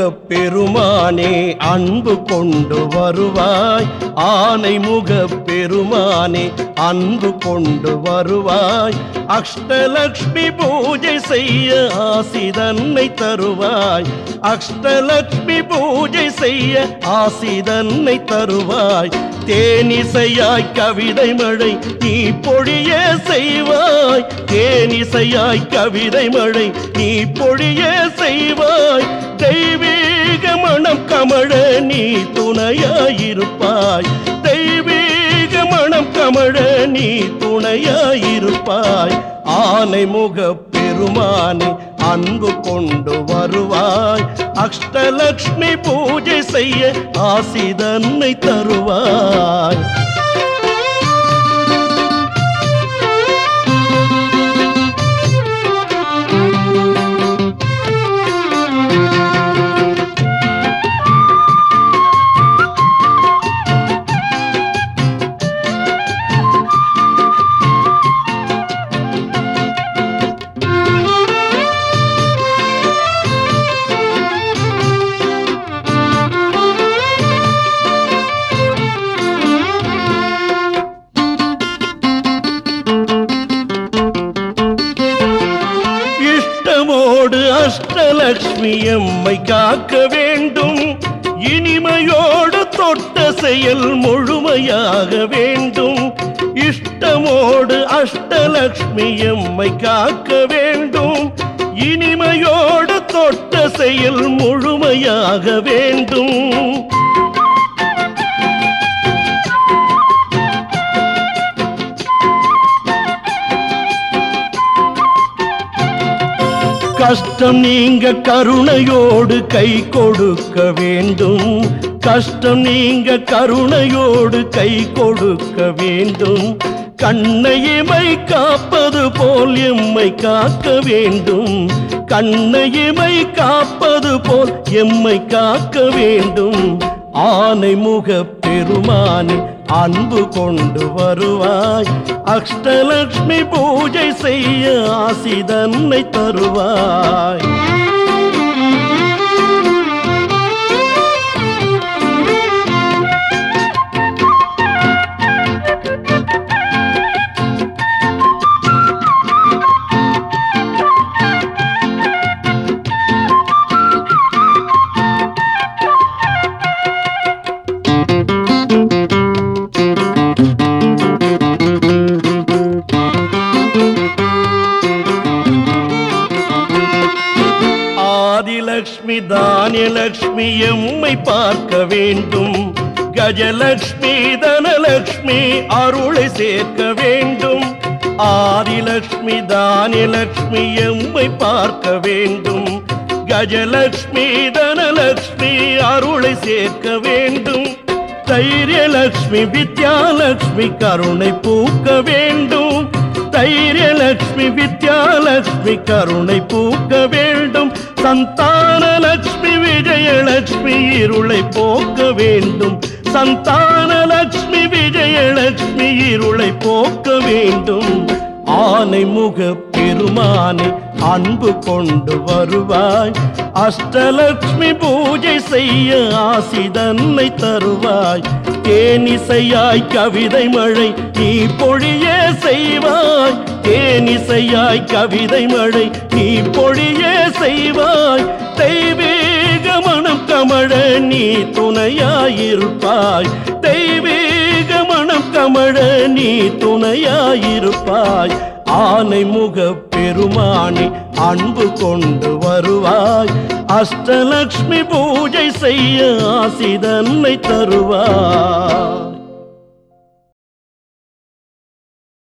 பெருமானே அன்பு கொண்டு வருவாய் ஆனை முக பெருமானே அன்பு கொண்டு வருவாய் அஷ்டலக்ஷ்மி பூஜை செய்ய ஆசிதன்னை தருவாய் அஷ்டலக்ஷ்மி பூஜை செய்ய ஆசிதன்னை தருவாய் தேனிசையாய் கவிதை மழை நீ பொழிய செய்வாய் தேனிசையாய் கவிதை மழை நீ பொழிய செய்வாய் தெய்வீக மனம் கமழ நீ துணையாயிருப்பாய் தெய்வீக மனம் கமழ நீ துணையாயிருப்பாய் ஆனை முக பெருமானே அன்பு கொண்டு வருவாய் அஷ்டலக்ஷ்மி பூஜை செய்ய ஆசிதன்னை தருவாய் இஷ்டமோடு அஷ்டலக்ஷ்மி எம்மை காக்க வேண்டும் இனிமையோடு தொட்ட செயல் முழுமையாக வேண்டும் இஷ்டமோடு அஷ்டலக்ஷ்மி எம்மை காக்க வேண்டும் இனிமையோடு தொட்ட செயல் முழுமையாக வேண்டும் கஷ்டம் நீங்க கருணையோடு கை கொடுக்க வேண்டும் கஷ்டம் நீங்க கருணையோடு கை கொடுக்க வேண்டும் கண்ணையுமை காப்பது போல் எம்மை காக்க வேண்டும் கண்ணையுமை காப்பது போல் எம்மை காக்க வேண்டும் ஆனை முக பெருமானே அன்பு கொண்டு வருவாய் அஷ்டலக்ஷ்மி பூஜை செய்ய ஆசிதன்னை தருவாய் ஆதிலக்ஷ்மி தானியலக்ஷ்மி எம்மை பார்க்க வேண்டும் கஜலக்ஷ்மி தனலக்ஷ்மி அருளை சேர்க்க வேண்டும் ஆதிலக்ஷ்மி தானியலக்ஷ்மி எம்மை பார்க்க வேண்டும் கஜலக்ஷ்மி தனலக்ஷ்மி அருளை சேர்க்க வேண்டும் தைரியலக்ஷ்மி வித்யாலக்ஷ்மி கருணை பூக்க வேண்டும் தைரியலக்ஷ்மி வித்யாலக்ஷ்மி கருணை பூக்க வேண்டும் சந்தான லக்ஷ்மி விஜயலக்ஷ்மி இருளை போக்க வேண்டும் சந்தான லக்ஷ்மி விஜயலக்ஷ்மி இருளை போக்க வேண்டும் ஆனை முக பெருமானே அன்பு கொண்டு வருவாய் அஷ்டலக்ஷ்மி பூஜை செய்ய ஆசிதன்னை தருவாய் தேனிசையாய் கவிதை மழை நீ பொழிய செய்வாய் தேனிசையாய் கவிதை மழை நீ பொழிய செய்வாய் தெய்வீக மனம் கமழ நீ துணையாயிருப்பாய் தெய்வீக மனம் கமழ நீ துணையாயிருப்பாய் ஆனை முக பெருமானே அன்பு கொண்டு வருவாய் அஷ்டலக்ஷ்மி பூஜை செய்ய ஆசிதன்னை தருவாய்